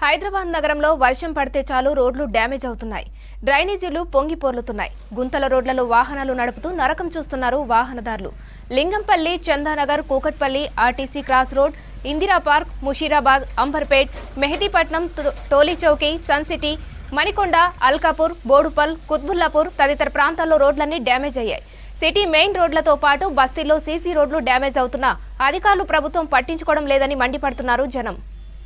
హైదరాబాద్ నగరంలో వర్షం పడితే చాలు రోడ్లు డ్యామేజ్ అవుతున్నాయి డ్రైనేజీలు పొంగి పొర్లుతున్నాయి గుంతల రోడ్లలో వాహనాలు నడుపుతూ నరకం చూస్తున్నారు వాహనదారులు Lingampally Chandanagar Kukatpally RTC cross road Indira Park Musheerabad Amberpet Mehdipatnam to- Tolichowki Sun City Manikonda Alkapur Bodupal Quthbullapur తదితర ప్రాంతాల్లో రోడ్లన్నీ డ్యామేజ్ అయ్యాయి సిటీ మెయిన్ రోడ్లతో పాటు బస్తీల్లో సీసీ రోడ్లు డ్యామేజ్ అవుతున్నా అధికారులు ప్రభుత్వం పట్టించుకోవడం లేదని మండిపడుతున్నారు జనం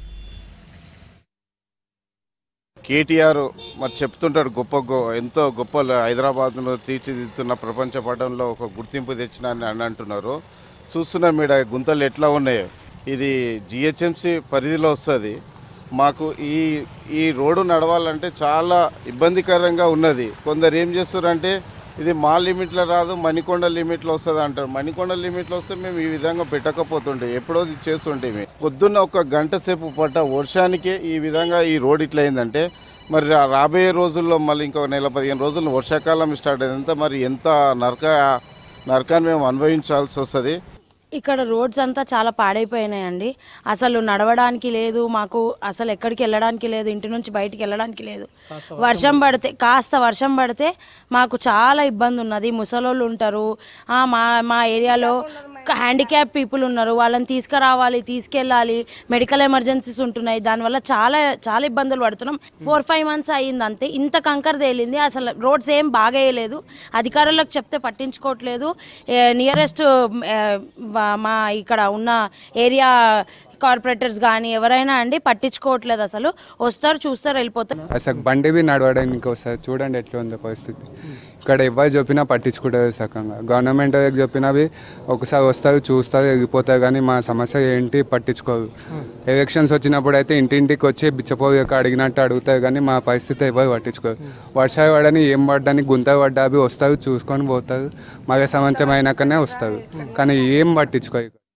కేటీఆర్ మరి చెప్తుంటాడు గొప్ప గొ ఎంతో గొప్ప హైదరాబాద్ను తీర్చిదిద్దుతున్న ప్రపంచ పటంలో ఒక గుర్తింపు తెచ్చిన అని అని అంటున్నారు చూస్తున్నాం మీడ గుంతలు ఎట్లా ఉన్నాయో ఇది జిహెచ్ఎంసి పరిధిలో వస్తుంది మాకు ఈ ఈ రోడ్డు నడవాలంటే చాలా ఇబ్బందికరంగా ఉన్నది కొందరు ఏం చేస్తారంటే ఇది మా లిమిట్లో రాదు మణికొండ లిమిట్లో వస్తుంది అంటారు మణికొండ లిమిట్లో వస్తే మేము ఈ విధంగా పెట్టకపోతుంటే ఎప్పుడో ఇది చేస్తుంటే పొద్దున్న ఒక గంట సేపు పడ్డ వర్షానికే ఈ విధంగా ఈ రోడ్ ఇట్లా అయిందంటే మరి రా- రాబోయే రోజుల్లో మళ్ళీ ఇంకో నెల పదిహేను రోజుల్లో వర్షాకాలం స్టార్ట్ అయిందంటే మరి ఎంత నరక నరకాన్ని మేము అనుభవించాల్సి వస్తుంది ఇక్కడ రోడ్స్ అంతా చాలా పాడైపోయినాయండి అసలు నడవడానికి లేదు మాకు అసలు ఎక్కడికి వెళ్ళడానికి లేదు ఇంటి నుంచి బయటికి వెళ్ళడానికి లేదు వర్షం పడితే కాస్త వర్షం పడితే మాకు చాలా ఇబ్బంది ఉన్నది ముసలోళ్ళు ఉంటారు ఆ, మా మా ఏరియాలో హ్యాండిక్యాప్ పీపుల్ ఉన్నారు వాళ్ళని తీసుకురావాలి తీసుకెళ్ళాలి మెడికల్ ఎమర్జెన్సీస్ ఉంటున్నాయి దానివల్ల చాలా చాలా ఇబ్బందులు పడుతున్నాం ఫోర్ ఫైవ్ మంత్స్ అయ్యింది అంతే ఇంత కంకర తేలింది అసలు రోడ్స్ ఏం బాగా వేయలేదు అధికారులకు చెప్తే పట్టించుకోవట్లేదు నియరెస్ట్ మా ఇక్కడ ఉన్న ఏరియా కార్పొరేటర్స్ కానీ ఎవరైనా అండి పట్టించుకోవట్లేదు అసలు వస్తారు చూస్తారు వెళ్ళిపోతారు అసలు బండి బి నడవడానికి వస్తుంది చూడండి ఎట్లా ఉందో పరిస్థితి ఇక్కడ ఎవరు చెప్పినా పట్టించుకుంటుంది సకంగా గవర్నమెంట్ దగ్గర చెప్పినవి ఒకసారి వస్తారు చూస్తారు వెళ్ళిపోతారు కానీ మా సమస్య ఏంటి పట్టించుకోరు ఎలక్షన్స్ వచ్చినప్పుడు అయితే ఇంటింటికి వచ్చి బిచ్చపోయి యొక్క అడిగినట్టు అడుగుతారు కానీ మా పరిస్థితి ఎవరు పట్టించుకోరు వర్షాలు పడని ఏం పడ్డని గుంత పడ్డా అవి వస్తారు చూసుకొని పోతారు మగ సంవత్సరం అయినాకనే వస్తారు కానీ ఏం పట్టించుకోరు